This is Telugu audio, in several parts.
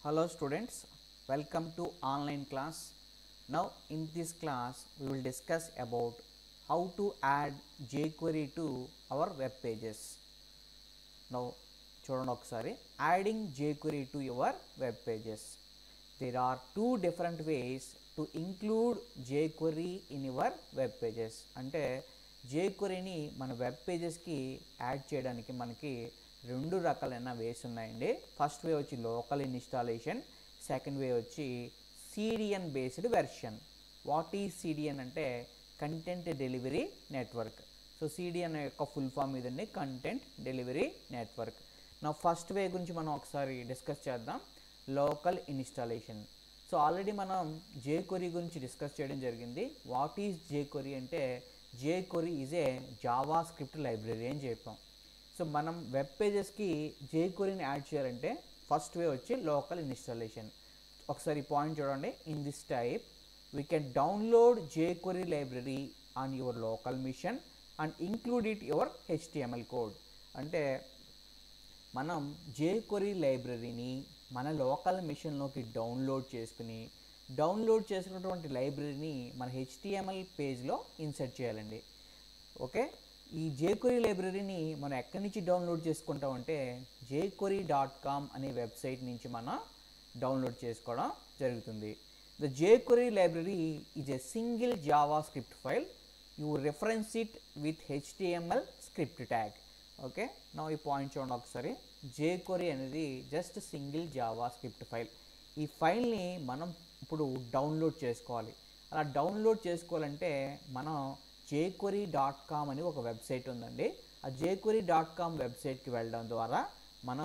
Hello students, welcome to online class. Now in this class we will discuss about how to add jQuery to our web pages. Now చూడండి ఒకసారి adding jQuery to your web pages there are two different ways to include jQuery in your web pages అంటే jQueryని మన వెబ్ పేజెస్కి యాడ్ చేయడానికి మనకి రెండు రకాలైన వేస్ ఉన్నాయండి ఫస్ట్ వే వచ్చి లోకల్ ఇన్స్టాలేషన్ సెకండ్ వే వచ్చి సిడిఎన్ బేస్డ్ వెర్షన్ వాట్ ఈ సిడిఎన్ అంటే content delivery network so CDN యొక్క ఫుల్ ఫామ్ ఇదండి కంటెంట్ డెలివరీ నెట్వర్క్ నా ఫస్ట్ వే గురించి మనం ఒకసారి డిస్కస్ చేద్దాం లోకల్ ఇన్స్టాలేషన్ సో ఆల్రెడీ మనం జేకొరీ గురించి డిస్కస్ చేయడం జరిగింది వాట్ ఈజ్ జేకొరీ అంటే jQuery is a JavaScript library అని చెప్పాం సో మనం వెబ్ పేజెస్కి జేకొరీని యాడ్ చేయాలంటే ఫస్ట్ వే వచ్చి లోకల్ ఇన్స్టాలేషన్ ఒకసారి పాయింట్ చూడండి in this type we can download jQuery library on your local machine and include it your HTML code అంటే మనం jQuery లైబ్రరీని మన లోకల్ మిషన్లోకి డౌన్లోడ్ చేసుకుని డౌన్లోడ్ చేసుకున్నటువంటి లైబ్రరీని మన హెచ్టిఎంఎల్ పేజ్లో ఇన్సర్ట్ చేయాలండి ఓకే ఈ jQuery లైబ్రరీని మనం ఎక్కడి నుంచి డౌన్లోడ్ చేసుకుంటామంటే jQuery డాట్ కామ్ అనే వెబ్సైట్ నుంచి మనం డౌన్లోడ్ చేసుకోవడం జరుగుతుంది The jQuery library is a single JavaScript file. You reference it with HTML script tag. Okay నా ఈ పాయింట్ చూడండి ఒకసారి jQuery అనేది just single JavaScript file ఈ ఫైల్ని మనం ఇప్పుడు డౌన్లోడ్ చేసుకోవాలి అలా డౌన్లోడ్ చేసుకోవాలంటే మనం jQuery డాట్ కామ్ అని ఒక వెబ్సైట్ ఉందండి ఆ jQuery డాట్ కామ్ వెబ్సైట్కి వెళ్ళడం ద్వారా మనం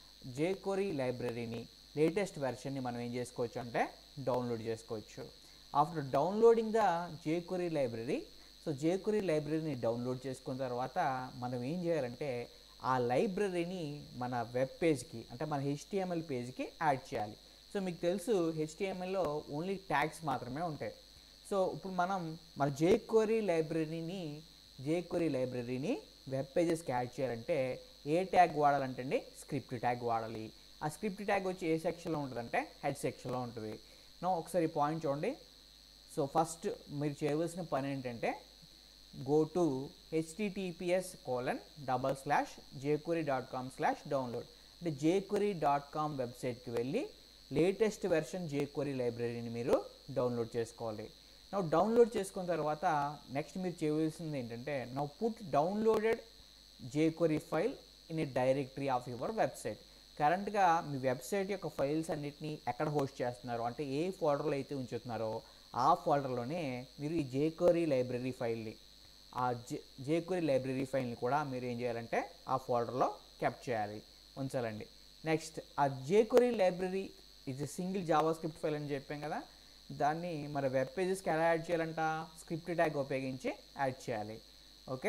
jQuery లైబ్రరీని లేటెస్ట్ వెర్షన్ని మనం ఏం చేసుకోవచ్చు అంటే డౌన్లోడ్ చేసుకోవచ్చు after downloading the jQuery library so jQuery లైబ్రరీని డౌన్లోడ్ చేసుకున్న తర్వాత మనం ఏం చేయాలంటే ఆ లైబ్రరీని మన వెబ్ పేజ్కి అంటే మన హెచ్టిఎంఎల్ పేజ్కి యాడ్ చేయాలి సో మీకు తెలుసు హెచ్టిఎంఎల్లో ఓన్లీ ట్యాగ్స్ మాత్రమే ఉంటాయి సో ఇప్పుడు మనం మన jQuery లైబ్రరీని jQuery లైబ్రరీని వెబ్ పేజెస్కి యాడ్ చేయాలంటే ఏ ట్యాగ్ వాడాలంటే అండి స్క్రిప్ట్ ట్యాగ్ వాడాలి ఆ స్క్రిప్ట్ ట్యాగ్ వచ్చి ఏ సెక్షన్లో ఉంటుందంటే హెడ్ సెక్షన్లో ఉంటుంది నో ఒకసారి పాయింట్ చూడండి సో ఫస్ట్ మీరు చేయవలసిన పని ఏంటంటే go to HTTPS colon double slash jQuery dot com slash download అంటే జేక్వరీ డాట్ కామ్ వెబ్సైట్కి వెళ్ళి లేటెస్ట్ వెర్షన్ జేక్వరీ లైబ్రరీని మీరు డౌన్లోడ్ చేసుకోవాలి నా డౌన్లోడ్ చేసుకున్న తర్వాత నెక్స్ట్ మీరు చేయవలసింది ఏంటంటే నా put downloaded jQuery file in a directory of your website కరెంట్గా మీ వెబ్సైట్ యొక్క ఫైల్స్ అన్నిటిని ఎక్కడ హోస్ట్ చేస్తున్నారో అంటే ఏ ఫోల్డర్లో అయితే ఉంచుతున్నారో ఆ ఫోల్డర్లోనే మీరు ఈ jQuery లైబ్రరీ ఫైల్ని ఆ జే jQuery లైబ్రరీ ఫైల్ని కూడా మీరు ఏం చేయాలంటే ఆ ఫోల్డర్లో కెప్ చేయాలి ఉంచాలండి నెక్స్ట్ ఆ jQuery లైబ్రరీ ఇది సింగిల్ జావా స్క్రిప్ట్ ఫైల్ అని చెప్పాం కదా దాన్ని మన వెబ్ పేజెస్కి ఎలా యాడ్ చేయాలంట స్క్రిప్ట్ ట్యాగ్ ఉపయోగించి యాడ్ చేయాలి ఓకే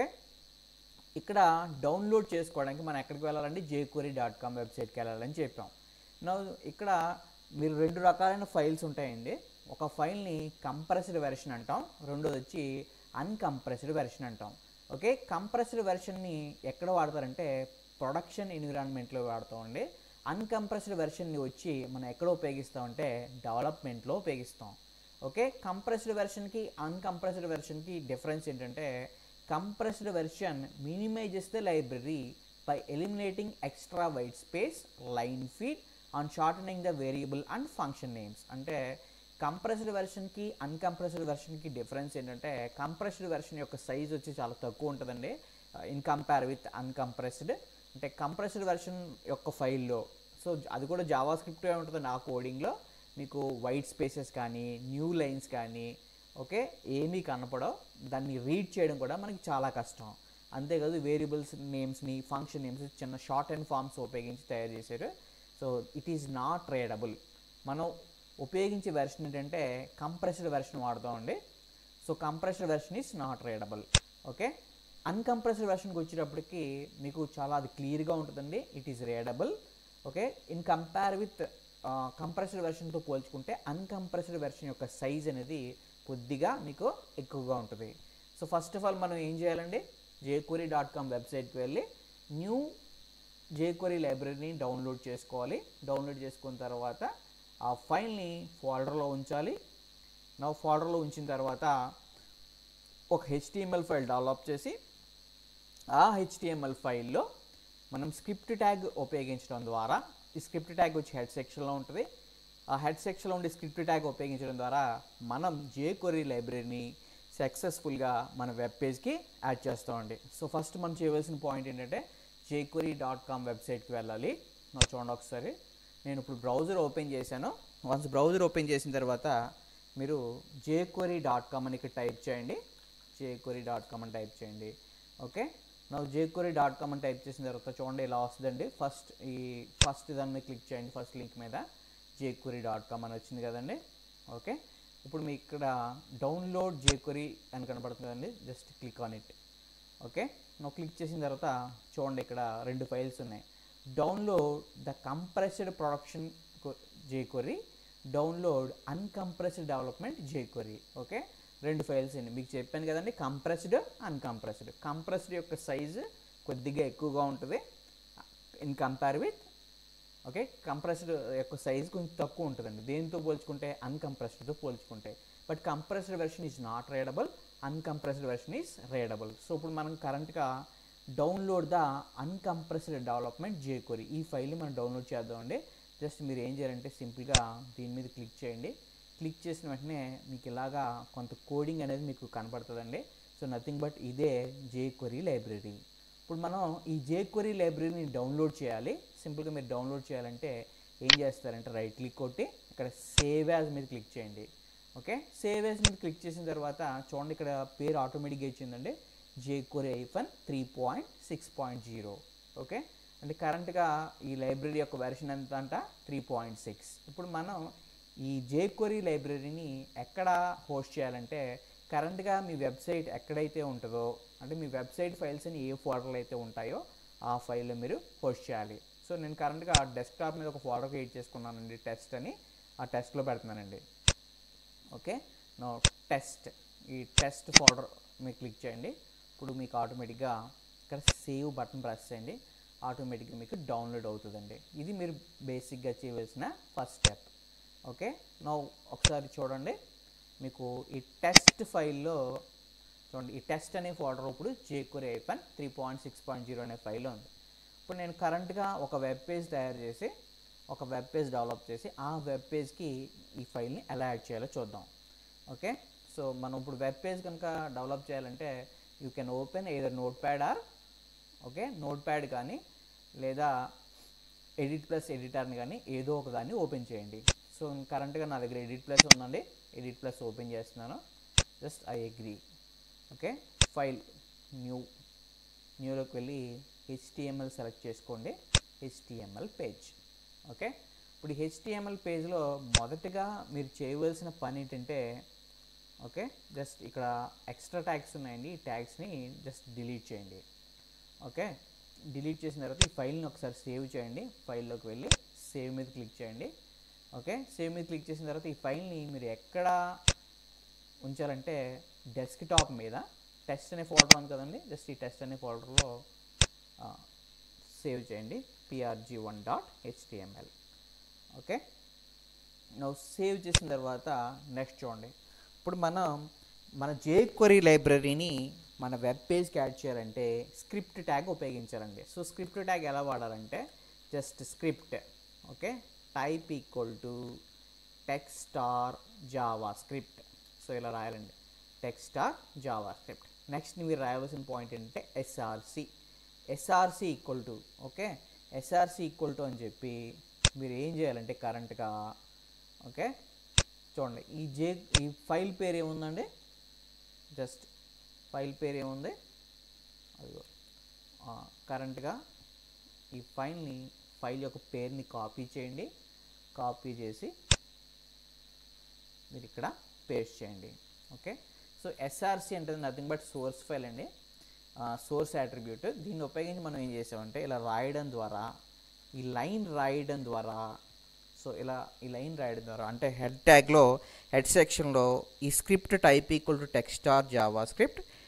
ఇక్కడ డౌన్లోడ్ చేసుకోవడానికి మనం ఎక్కడికి వెళ్ళాలంటే జేక్వరీ డాట్ కామ్ వెబ్సైట్కి వెళ్ళాలని చెప్పాం నా ఇక్కడ మీరు రెండు రకాలైన ఫైల్స్ ఉంటాయండి ఒక ఫైల్ని కంప్రెస్డ్ వెర్షన్ అంటాం రెండోది వచ్చి అన్కంప్రెస్డ్ వెర్షన్ అంటాం ఓకే కంప్రెస్డ్ వెర్షన్ని ఎక్కడ వాడతారంటే ప్రొడక్షన్ ఎన్విరాన్మెంట్లో వాడతామండి అన్కంప్రెస్డ్ వెర్షన్ని వచ్చి మనం ఎక్కడ ఉపయోగిస్తామంటే డెవలప్మెంట్లో ఉపయోగిస్తాం ఓకే కంప్రెస్డ్ వెర్షన్కి అన్కంప్రెస్డ్ వెర్షన్కి డిఫరెన్స్ ఏంటంటే compressed version minimizes the library by eliminating extra white space, line feed and shortening the variable and function names. అంటే కంప్రెస్డ్ వెర్షన్కి అన్కంప్రెస్డ్ వెర్షన్కి డిఫరెన్స్ ఏంటంటే కంప్రెస్డ్ వెర్షన్ యొక్క సైజ్ వచ్చి చాలా తక్కువ ఉంటుందండి ఇన్ కంపేర్ విత్ అన్కంప్రెస్డ్ అంటే కంప్రెస్డ్ వెర్షన్ యొక్క ఫైల్లో సో అది కూడా జావా స్క్రిప్టే ఉంటుంది ఆ కోడింగ్లో మీకు వైట్ స్పేసెస్ కానీ న్యూ లైన్స్ కానీ ఓకే ఏమీ కనపడవు దాన్ని రీడ్ చేయడం కూడా మనకి చాలా కష్టం అంతేకాదు వేరియబుల్స్ నేమ్స్ని ఫంక్షన్ నేమ్స్ చిన్న షార్ట్ అండ్ ఫామ్స్ ఉపయోగించి తయారు చేశారు so it is not readable మనం ఉపయోగించే వెర్షన్ ఏంటంటే కంప్రెస్డ్ వెర్షన్ వాడతామండి so compressed version is not readable okay uncompressed వెర్షన్కి వచ్చేటప్పటికి మీకు చాలా అది క్లియర్గా ఉంటుందండి it is readable okay in compare with compressed వెర్షన్తో పోల్చుకుంటే అన్కంప్రెస్డ్ వెర్షన్ యొక్క సైజ్ అనేది కొద్దిగా మీకు ఎక్కువగా ఉంటుంది సో ఫస్ట్ ఆఫ్ ఆల్ మనం ఏం చేయాలండి జేకూరి డాట్ కామ్ వెబ్సైట్కి వెళ్ళి న్యూ jQuery లైబ్రరీని డౌన్లోడ్ చేసుకోవాలి డౌన్లోడ్ చేసుకున్న తర్వాత ఆ ఫైల్ని ఫోల్డర్లో ఉంచాలి నా ఫోల్డర్లో ఉంచిన తర్వాత ఒక హెచ్టిఎంఎల్ ఫైల్ డెవలప్ చేసి ఆ హెచ్టిఎంఎల్ ఫైల్లో మనం స్క్రిప్ట్ ట్యాగ్ ఉపయోగించడం ద్వారా ఈ స్క్రిప్ట్ ట్యాగ్ వచ్చి హెడ్ సెక్షన్లో ఉంటుంది ఆ హెడ్ సెక్షన్లో ఉండే స్క్రిప్ట్ ట్యాగ్ ఉపయోగించడం ద్వారా మనం జేక్వరీ లైబ్రరీని సక్సెస్ఫుల్గా మన వెబ్ పేజ్కి యాడ్ చేస్తామండి సో ఫస్ట్ మనం చేయవలసిన పాయింట్ ఏంటంటే జేక్వరీ డాట్ కామ్ వెబ్సైట్కి వెళ్ళాలి నా చూడండి ఒకసారి నేను ఇప్పుడు బ్రౌజర్ ఓపెన్ చేశాను వన్స్ బ్రౌజర్ ఓపెన్ చేసిన తర్వాత మీరు జేక్వరీ డాట్ కామ్ అని ఇక్కడ టైప్ చేయండి జేక్వరీ డాట్ కామ్ అని టైప్ చేయండి ఓకే నా జేక్వరీ డాట్ కామ్ అని టైప్ చేసిన తర్వాత చూడండి ఇలా వస్తుందండి ఫస్ట్ ఈ ఫస్ట్ దాని మీద క్లిక్ చేయండి ఫస్ట్ లింక్ మీద జేక్వరీ డాట్ కామ్ అని వచ్చింది కదండి ఓకే ఇప్పుడు మీకు ఇక్కడ డౌన్లోడ్ జేక్వరీ అని కనపడుతుంది కదండి just click on it okay నువ్వు క్లిక్ చేసిన తర్వాత చూడండి ఇక్కడ రెండు ఫైల్స్ ఉన్నాయి download the compressed production jQuery download uncompressed development jQuery okay రెండు ఫైల్స్ అండి మీకు చెప్పాను కదండి కంప్రెస్డ్ అన్కంప్రెస్డ్ కంప్రెస్డ్ యొక్క సైజు కొద్దిగా ఎక్కువగా ఉంటుంది in compare with okay compressed యొక్క సైజ్ కొంచెం తక్కువ ఉంటుందండి దేంతో పోల్చుకుంటే అన్కంప్రెస్డ్తో పోల్చుకుంటే but compressed version is not readable uncompressed version is readable so ఇప్పుడు మనం కరెంట్గా download the uncompressed development jQuery ఈ ఫైల్ని మనం డౌన్లోడ్ చేద్దామండి జస్ట్ మీరు ఏం చేయాలంటే సింపుల్గా దీని మీద క్లిక్ చేయండి క్లిక్ చేసిన వెంటనే మీకు ఇలాగా కొంత కోడింగ్ అనేది మీకు కనపడుతుందండి సో నథింగ్ బట్ ఇదే జేక్వరీ లైబ్రరీ ఇప్పుడు మనం ఈ జేక్వరీ లైబ్రరీని డౌన్లోడ్ చేయాలి సింపుల్గా మీరు డౌన్లోడ్ చేయాలంటే ఏం చేస్తారంటే రైట్ క్లిక్ కొట్టి ఇక్కడ సేవ్ యాజ్ మీద క్లిక్ చేయండి ఓకే సేవ్ యాజ్ మీద క్లిక్ చేసిన తర్వాత చూడండి ఇక్కడ పేరు ఆటోమేటిక్గా ఇచ్చిందండి jQuery hyphen three point six point zero okay అంటే కరెంట్గా ఈ లైబ్రరీ యొక్క వెర్షన్ ఎంత అంట త్రీ పాయింట్ సిక్స్ ఇప్పుడు మనం ఈ జేక్వరీ లైబ్రరీని ఎక్కడ హోస్ట్ చేయాలంటే కరెంట్గా మీ వెబ్సైట్ ఎక్కడైతే ఉంటుందో అంటే మీ వెబ్సైట్ ఫైల్స్ అని ఏ ఫోల్డర్లు అయితే ఉంటాయో ఆ ఫైల్లో మీరు హోస్ట్ చేయాలి సో నేను కరెంట్గా డెస్క్టాప్ మీద ఒక ఫోల్డర్ క్రియేట్ చేసుకున్నానండి టెస్ట్ అని ఆ టెస్ట్లో పెడుతున్నానండి ఓకే నో టెస్ట్ ఈ టెస్ట్ ఫోల్డర్ మీరు క్లిక్ చేయండి ఇప్పుడు మీకు ఆటోమేటిక్గా ఇక్కడ సేవ్ బటన్ ప్రెస్ చేయండి ఆటోమేటిక్గా మీకు డౌన్లోడ్ అవుతుందండి ఇది మీరు బేసిక్గా చేయవలసిన ఫస్ట్ స్టెప్ ఓకే నా ఒకసారి చూడండి మీకు ఈ టెస్ట్ ఫైల్లో చూడండి ఈ టెస్ట్ అనే ఫోల్డర్ ఇప్పుడు jQuery hyphen three point six point zero అనే ఫైల్లో ఉంది ఇప్పుడు నేను కరెంట్గా ఒక వెబ్ పేజ్ తయారు చేసి ఒక వెబ్ పేజ్ డెవలప్ చేసి ఆ వెబ్ పేజ్కి ఈ ఫైల్ని ఎలా యాడ్ చేయాలో చూద్దాం ఓకే సో మనం ఇప్పుడు వెబ్ పేజ్ కనుక డెవలప్ చేయాలంటే you can open either notepad or okay notepad కానీ లేదా ఎడిట్ ప్లస్ ఎడిటర్ని కానీ ఏదో ఒక దాన్ని ఓపెన్ చేయండి సో కరెంట్గా నా దగ్గర ఎడిట్ ప్లస్ ఉందండి ఎడిట్ ప్లస్ ఓపెన్ చేస్తున్నాను just I agree okay file new న్యూలోకి వెళ్ళి హెచ్టిఎంఎల్ సెలెక్ట్ చేసుకోండి హెచ్టిఎంఎల్ పేజ్ ఓకే ఇప్పుడు ఈ హెచ్టిఎంఎల్ పేజ్లో మొదటగా మీరు చేయవలసిన పని ఏంటంటే ఓకే జస్ట్ ఇక్కడ ఎక్స్ట్రా ట్యాగ్స్ ఉన్నాయండి ఈ ట్యాగ్స్ని జస్ట్ డిలీట్ చేయండి ఓకే డిలీట్ చేసిన తర్వాత ఈ ఫైల్ని ఒకసారి సేవ్ చేయండి ఫైల్లోకి వెళ్ళి సేవ్ మీద క్లిక్ చేయండి ఓకే సేవ్ మీద క్లిక్ చేసిన తర్వాత ఈ ఫైల్ని మీరు ఎక్కడ ఉంచాలంటే డెస్క్టాప్ మీద టెస్ట్ అనే ఫోల్డర్ ఉంది కదండి జస్ట్ ఈ టెస్ట్ అనే ఫోల్డర్లో సేవ్ చేయండి PRG one dot HTML okay నువ్వు సేవ్ చేసిన తర్వాత నెక్స్ట్ చూడండి ఇప్పుడు మనం మన జేక్వరీ లైబ్రరీని మన వెబ్ పేజ్కి యాడ్ చేయాలంటే స్క్రిప్ట్ ట్యాగ్ ఉపయోగించాలండి సో స్క్రిప్ట్ ట్యాగ్ ఎలా వాడాలంటే just script okay type equal to text or JavaScript so ఇలా రాయాలండి text or JavaScript next మీరు రాయవలసిన పాయింట్ ఏంటంటే SRC SRC equal to okay SRC equal to అని చెప్పి మీరు ఏం చేయాలంటే కరెంట్గా ఓకే చూడండి ఈ జే ఈ ఫైల్ పేరు ఏముందండి జస్ట్ ఫైల్ పేరు ఏముంది అదిగో కరెంట్గా ఈ ఫైల్ని ఫైల్ యొక్క పేరుని కాపీ చేయండి కాపీ చేసి మీరు ఇక్కడ పేస్ట్ చేయండి ఓకే సో ఎస్ఆర్సి అంటే నథింగ్ బట్ సోర్స్ ఫైల్ అండి సోర్స్ యాట్రిబ్యూట్ దీన్ని ఉపయోగించి మనం ఏం చేసామంటే ఇలా రాయడం ద్వారా ఈ లైన్ రాయడం ద్వారా సో ఇలా ఈ లైన్ రాయడం ద్వారా అంటే హెడ్ ట్యాగ్లో హెడ్ సెక్షన్లో ఈ script type equal to text or JavaScript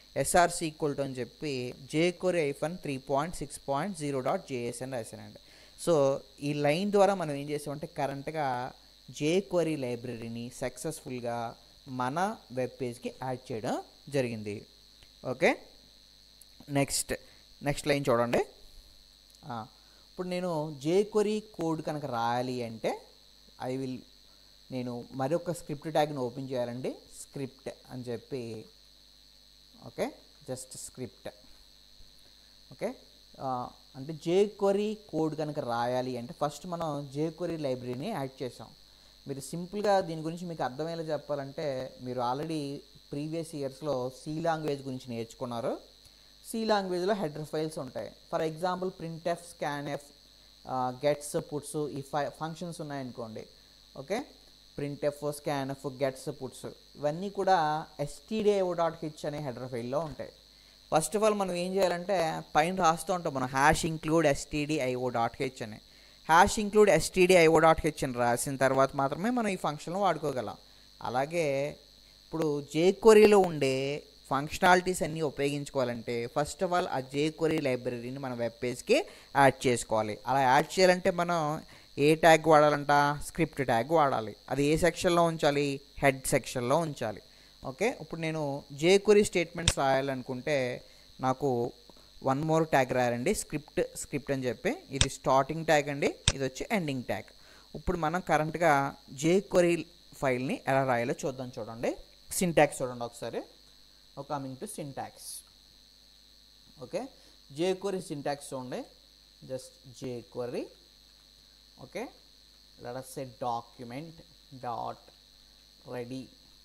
SRC equal to అని చెప్పి jQuery hyphen three point six point zero dot JS అని రాశానండి సో ఈ లైన్ ద్వారా మనం ఏం చేసామంటే కరెంట్గా జేక్వరీ లైబ్రరీని సక్సెస్ఫుల్గా మన వెబ్ పేజ్కి యాడ్ చేయడం జరిగింది ఓకే నెక్స్ట్ నెక్స్ట్ లైన్ చూడండి ఆ, ఇప్పుడు నేను జేక్వరీ కోడ్ కనుక రాయాలి అంటే ఐ విల్ నేను మరొక స్క్రిప్ట్ ట్యాగ్ని ఓపెన్ చేయాలండి స్క్రిప్ట్ అని చెప్పి ఓకే జస్ట్ స్క్రిప్ట్ ఓకే ఆ, అంటే జేక్వరీ కోడ్ కనుక రాయాలి అంటే ఫస్ట్ మనం జేక్వరీ లైబ్రరీని యాడ్ చేసాం మీరు సింపుల్గా దీని గురించి మీకు అర్థమయ్యేలా చెప్పాలంటే మీరు ఆల్రెడీ ప్రీవియస్ ఇయర్స్లో సి లాంగ్వేజ్ గురించి నేర్చుకున్నారు సి లాంగ్వేజ్లో హెడర్ ఫైల్స్ ఉంటాయి for example printf scanf gets puts ఈ ఫై ఫంక్షన్స్ ఉన్నాయనుకోండి okay printf scanf gets puts ఇవన్నీ కూడా ఎస్టీడిఐఓ డాట్ హెచ్ అనే హెడర్ ఫైల్లో ఉంటాయి ఫస్ట్ ఆఫ్ ఆల్ మనం ఏం చేయాలంటే పైన రాస్తూ ఉంటాం మనం hash include STDIO dot H అని hash include STDIO dot H అని రాసిన తర్వాత మాత్రమే మనం ఈ ఫంక్షన్లో వాడుకోగలం అలాగే ఇప్పుడు జేక్వరీలో ఉండే ఫంక్షనాలిటీస్ అన్నీ ఉపయోగించుకోవాలంటే ఫస్ట్ ఆఫ్ ఆల్ ఆ జేక్వరీ లైబ్రరీని మన వెబ్ పేజ్కి యాడ్ చేసుకోవాలి అలా యాడ్ చేయాలంటే మనం ఏ ట్యాగ్ వాడాలంట స్క్రిప్ట్ ట్యాగ్ వాడాలి అది ఏ సెక్షన్లో ఉంచాలి హెడ్ సెక్షన్లో ఉంచాలి ఓకే ఇప్పుడు నేను జేక్వరీ స్టేట్మెంట్స్ రాయాలనుకుంటే నాకు వన్ మోర్ ట్యాగ్ రాయాలండి స్క్రిప్ట్ స్క్రిప్ట్ అని చెప్పి ఇది స్టార్టింగ్ ట్యాగ్ అండి ఇది వచ్చి ఎండింగ్ ట్యాగ్ ఇప్పుడు మనం కరెంట్గా జేక్వరీ ఫైల్ని ఎలా రాయాలో చూద్దాం చూడండి సింటాక్స్ చూడండి ఒకసారి coming to syntax okay jQuery syntax చూడండి just jQuery okay let us say document dot ready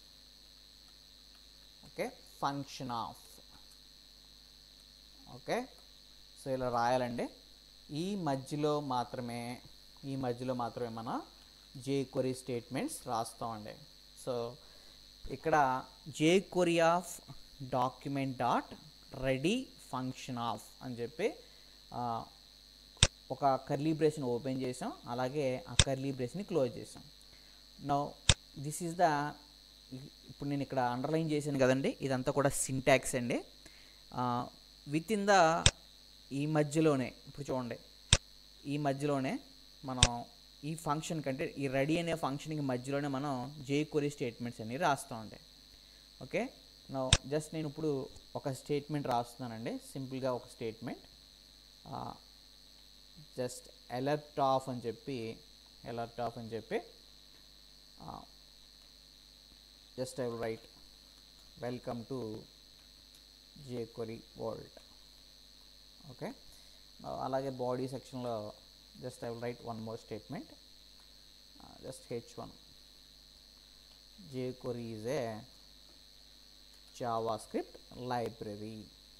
okay function of okay so ఇలా రాయాలండి ఈ మధ్యలో మాత్రమే ఈ మధ్యలో మాత్రమే మన జేక్వరీ స్టేట్మెంట్స్ రాస్తామండి సో ఇక్కడ jQuery of document dot ready function of అని చెప్పి ఆ, ఒక కర్లీ బ్రేస్ని ఓపెన్ చేసాం అలాగే ఆ కర్లీ బ్రేస్ని క్లోజ్ చేసాం నో దిస్ ఈజ్ ద ఇప్పుడు నేను ఇక్కడ అండర్లైన్ చేశాను కదండి ఇదంతా కూడా సింటాక్స్ అండి విత్ ఇన్ ద ఈ మధ్యలోనే ఇప్పుడు చూడండి ఈ మధ్యలోనే మనం ఈ ఫంక్షన్ కంటే ఈ రెడీ అనే ఫంక్షన్కి మధ్యలోనే మనం జేక్వరీ స్టేట్మెంట్స్ అన్ని రాస్తామండి ఓకే నా జస్ట్ నేను ఇప్పుడు ఒక స్టేట్మెంట్ రాస్తున్నానండి సింపుల్గా ఒక స్టేట్మెంట్ జస్ట్ అలర్ట్ ఆఫ్ అని చెప్పి అలర్ట్ ఆఫ్ అని చెప్పి just I will write welcome to jQuery world okay అలాగే బాడీ సెక్షన్లో just I will write one more statement just H one jQuery is a JavaScript library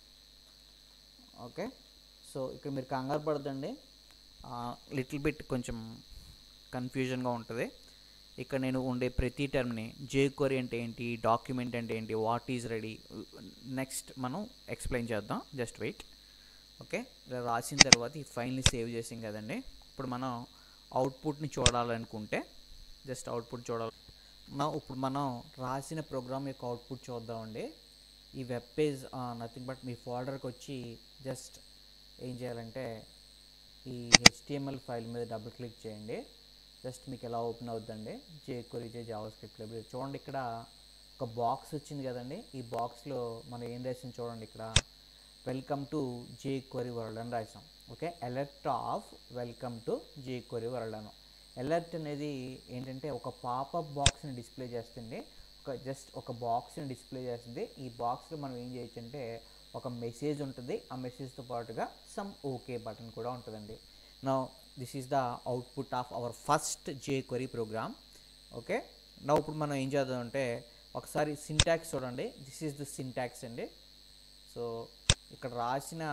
okay so ఇక్కడ మీరు కంగారు పడదండి లిటిల్ బిట్ కొంచెం కన్ఫ్యూజన్గా ఉంటుంది ఇక్కడ నేను ఉండే ప్రతి టర్మ్ని jQuery అంటే ఏంటి డాక్యుమెంట్ అంటే ఏంటి వాట్ ఈజ్ రెడీ నెక్స్ట్ మనం ఎక్స్ప్లెయిన్ చేద్దాం జస్ట్ వెయిట్ ఓకే ఇలా రాసిన తర్వాత ఈ ఫైల్ని సేవ్ చేసాం కదండి ఇప్పుడు మనం అవుట్పుట్ని చూడాలనుకుంటే జస్ట్ అవుట్పుట్ చూడాలి నా ఇప్పుడు మనం రాసిన ప్రోగ్రామ్ యొక్క అవుట్పుట్ చూద్దామండి ఈ వెబ్ పేజ్ నథింగ్ బట్ మీ ఫోల్డర్కి వచ్చి జస్ట్ ఏం చేయాలంటే ఈ హెచ్టిఎంఎల్ ఫైల్ మీద డబుల్ క్లిక్ చేయండి జస్ట్ మీకు ఎలా ఓపెన్ అవుతుందండి jQuery J JavaScript library చూడండి ఇక్కడ ఒక బాక్స్ వచ్చింది కదండి ఈ బాక్స్లో మనం ఏం రాసింది చూడండి ఇక్కడ వెల్కమ్ టు జేక్వరీ వరల్డ్ అని రాసాం okay alert of welcome to jQuery world అను అలర్ట్ అనేది ఏంటంటే ఒక పాపప్ బాక్స్ని డిస్ప్లే చేస్తుంది ఒక జస్ట్ ఒక బాక్స్ని డిస్ప్లే చేస్తుంది ఈ బాక్స్లో మనం ఏం చేయొచ్చు అంటే ఒక మెసేజ్ ఉంటుంది ఆ మెసేజ్తో పాటుగా సమ్ ఓకే బటన్ కూడా ఉంటుందండి నా this is the output of our first jQuery program okay నా ఇప్పుడు మనం ఏం చేద్దామంటే ఒకసారి సింటాక్స్ చూడండి దిస్ ఈస్ ద సింటాక్స్ అండి సో ఇక్కడ రాసిన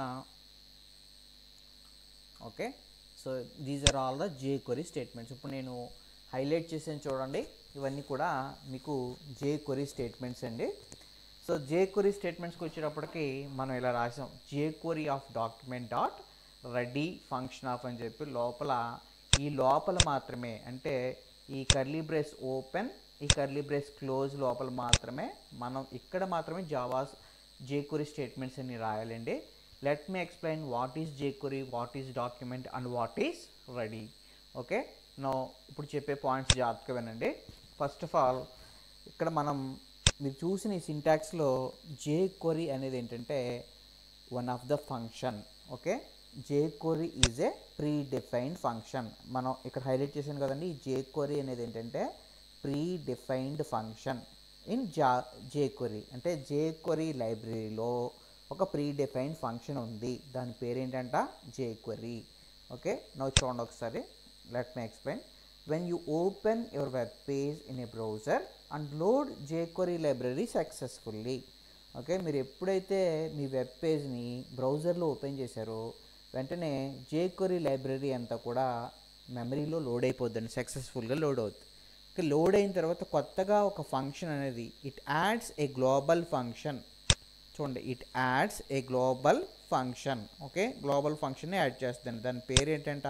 okay so these are all the jQuery statements ఇప్పుడు నేను హైలైట్ చేసాను చూడండి ఇవన్నీ కూడా మీకు జే క్వరీ స్టేట్మెంట్స్ అండి సో జే క్వరీ స్టేట్మెంట్స్కి వచ్చేటప్పటికి మనం ఇలా రాసాం jQuery of document dot ready function of అని చెప్పి లోపల ఈ లోపల మాత్రమే అంటే ఈ కర్లీ బ్రేస్ ఓపెన్ ఈ కర్లీ బ్రేస్ క్లోజ్ లోపల మాత్రమే మనం ఇక్కడ మాత్రమే జావా jQuery స్టేట్మెంట్స్ అన్ని రాయాలండి let me explain what is jQuery what is document and what is ready okay no ఇప్పుడు చెప్పే పాయింట్స్ జాగ్రత్తగా వినండి ఫస్ట్ ఆఫ్ ఆల్ ఇక్కడ మనం మీరు చూసిన ఈ సింటాక్స్లో jQuery అనేది ఏంటంటే one of the function okay jQuery is a predefined function మనం ఇక్కడ హైలైట్ చేశాను కదండి ఈ jQuery అనేది ఏంటంటే ప్రీ డిఫైన్డ్ ఫంక్షన్ ఇన్ జా jQuery అంటే jQuery లైబ్రరీలో ఒక ప్రీ డిఫైన్డ్ ఫంక్షన్ ఉంది దాని పేరు ఏంటంట jQuery ఓకే నవ్వు చూడండి ఒకసారి let me explain when you open your web page in a browser and load jQuery library successfully okay మీరు ఎప్పుడైతే మీ వెబ్ పేజ్ని బ్రౌజర్లో ఓపెన్ చేశారో వెంటనే jQuery లైబ్రరీ అంతా కూడా మెమరీలో లోడ్ అయిపోద్దండి సక్సెస్ఫుల్గా లోడ్ అవుతుంది ఓకే లోడ్ అయిన తర్వాత కొత్తగా ఒక ఫంక్షన్ అనేది it adds a global function చూడండి it adds a global function okay global ఫంక్షన్ని యాడ్ చేస్తుంది దాని పేరు ఏంటంట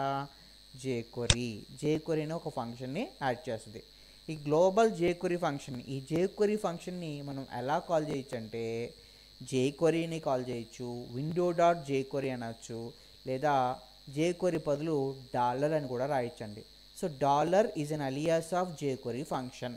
జేక్వరీ జేక్వరీ అనే ఒక ఫంక్షన్ని యాడ్ చేస్తుంది ఈ గ్లోబల్ జేక్వరీ ఫంక్షన్ ఈ జేక్వరీ ఫంక్షన్ని మనం ఎలా కాల్ చేయొచ్చు అంటే జేక్వరీని కాల్ చేయొచ్చు విండో డాట్ జేక్వరీ అనొచ్చు లేదా జేక్వరీ బదులు డాలర్ అని కూడా రాయొచ్చండి so dollar is an alias of jQuery function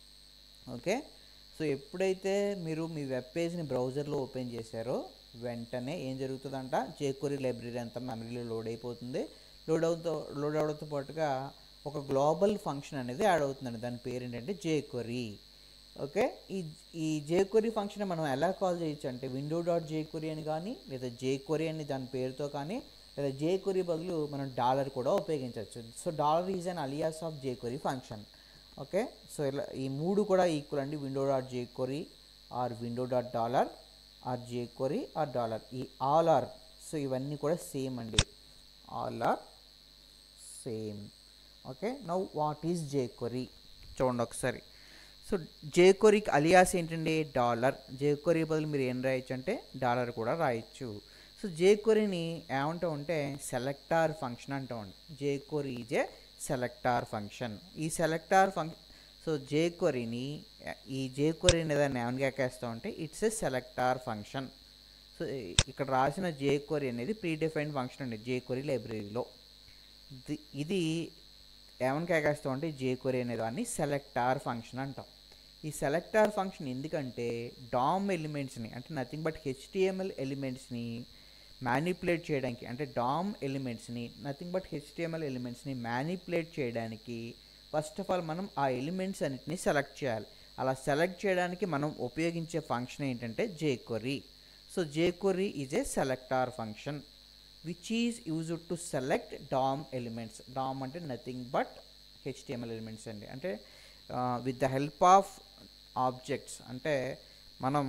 okay so ఎప్పుడైతే మీరు మీ వెబ్ పేజ్ని బ్రౌజర్లో ఓపెన్ చేశారో వెంటనే ఏం జరుగుతుందంట జేక్వరీ లైబ్రరీ అంతా మెమరీలో లోడ్ అయిపోతుంది లోడ్ అవుతూ లోడ్ అవడంతో పాటుగా ఒక గ్లోబల్ ఫంక్షన్ అనేది యాడ్ అవుతుందండి దాని పేరు ఏంటంటే జేక్వరీ ఓకే ఈ ఈ జేక్వరీ ఫంక్షన్ మనం ఎలా కాల్ చేయొచ్చు అంటే విండో డాట్ జేక్వరీ అని కానీ లేదా జేక్వరీ అని దాని పేరుతో కానీ లేదా జేక్వరీ బదులు మనం డాలర్ కూడా ఉపయోగించవచ్చు so dollar is an alias of jQuery function okay so ఇలా ఈ మూడు కూడా ఈక్వల్ అండి window dot jQuery or window dot dollar or jQuery or dollar ఈ ఆల్ ఆర్ సో ఇవన్నీ కూడా సేమ్ అండి all are same okay now what is jQuery చూడండి ఒకసారి సో జేక్వరీకి అలియాస్ ఏంటండి డాలర్ జేక్వరీ బదులు మీరు ఏం రాయొచ్చు అంటే డాలర్ కూడా రాయొచ్చు సో జేక్వరీని ఏమంటాం అంటే సెలెక్టార్ ఫంక్షన్ అంటామండి jQuery is a selector function ఈ సెలెక్టార్ ఫంక్షన్ సో జేక్వరీని ఈ జేక్వరీని దాన్ని ఏమని ఎక్కేస్తాం అంటే it's a selector function so ఇక్కడ రాసిన జేక్వరీ అనేది ప్రీ డిఫైన్డ్ ఫంక్షన్ అండి జేక్వరీ లైబ్రరీలో ఇది- ఇది ఏమని కేకేస్తాం అంటే జేక్వరీ అనే దాన్ని సెలెక్టార్ ఫంక్షన్ అంటాం ఈ సెలెక్టార్ ఫంక్షన్ ఎందుకంటే డామ్ ఎలిమెంట్స్ని అంటే నథింగ్ బట్ హెచ్టిఎంఎల్ ఎలిమెంట్స్ని మ్యానిపులేట్ చేయడానికి అంటే డామ్ ఎలిమెంట్స్ని నథింగ్ బట్ హెచ్టిఎంఎల్ ఎలిమెంట్స్ని మ్యానిపులేట్ చేయడానికి ఫస్ట్ ఆఫ్ ఆల్ మనం ఆ ఎలిమెంట్స్ అన్నిటిని సెలెక్ట్ చేయాలి అలా సెలెక్ట్ చేయడానికి మనం ఉపయోగించే ఫంక్షన్ ఏంటంటే jQuery so jQuery is a selector function which is used to select DOM elements DOM అంటే నథింగ్ బట్ హెచ్టిఎంఎల్ ఎలిమెంట్స్ అండి అంటే with the help of objects అంటే మనం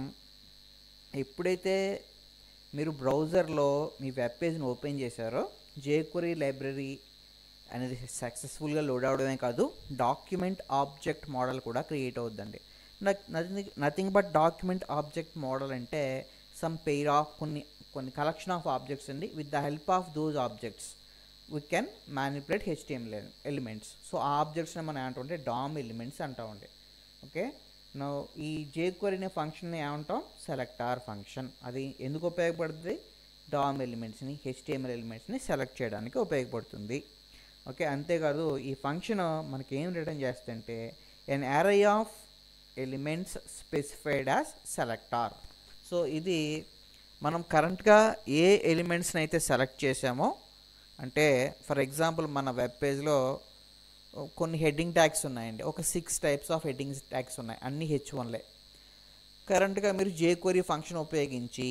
ఎప్పుడైతే మీరు బ్రౌజర్లో మీ వెబ్ పేజ్ని ఓపెన్ చేశారో జేక్వరీ లైబ్రరీ అనేది సక్సెస్ఫుల్గా లోడ్ అవడమే కాదు డాక్యుమెంట్ ఆబ్జెక్ట్ మోడల్ కూడా క్రియేట్ అవుద్దండి nothing nothing but document object model అంటే సమ్ పెయిర్ ఆఫ్ కొన్ని కొన్ని కలెక్షన్ ఆఫ్ ఆబ్జెక్ట్స్ అండి with the help of those objects we can manipulate HTML elements so ఆ ఆబ్జెక్ట్స్ని మనం ఏమంటామంటే డామ్ ఎలిమెంట్స్ అంటామండి ఓకే నో ఈ జేక్వరీ అనే ఫంక్షన్ని ఏమంటాం సెలెక్టార్ ఫంక్షన్ అది ఎందుకు ఉపయోగపడుతుంది డామ్ ఎలిమెంట్స్ని హెచ్టిఎంఎల్ ఎలిమెంట్స్ని సెలెక్ట్ చేయడానికి ఉపయోగపడుతుంది ఓకే అంతేకాదు ఈ ఫంక్షన్ మనకి ఏం రిటర్న్ చేస్తుంటే an array of elements specified as selector so ఇది మనం కరెంట్గా ఏ ఎలిమెంట్స్ని అయితే సెలెక్ట్ చేసామో అంటే ఫర్ ఎగ్జాంపుల్ మన వెబ్ పేజ్లో కొన్ని హెడ్డింగ్ ట్యాగ్స్ ఉన్నాయండి ఒక six types of heading tags ఉన్నాయి అన్ని హెచ్ వన్లే కరెంట్గా మీరు జేక్వరీ ఫంక్షన్ ఉపయోగించి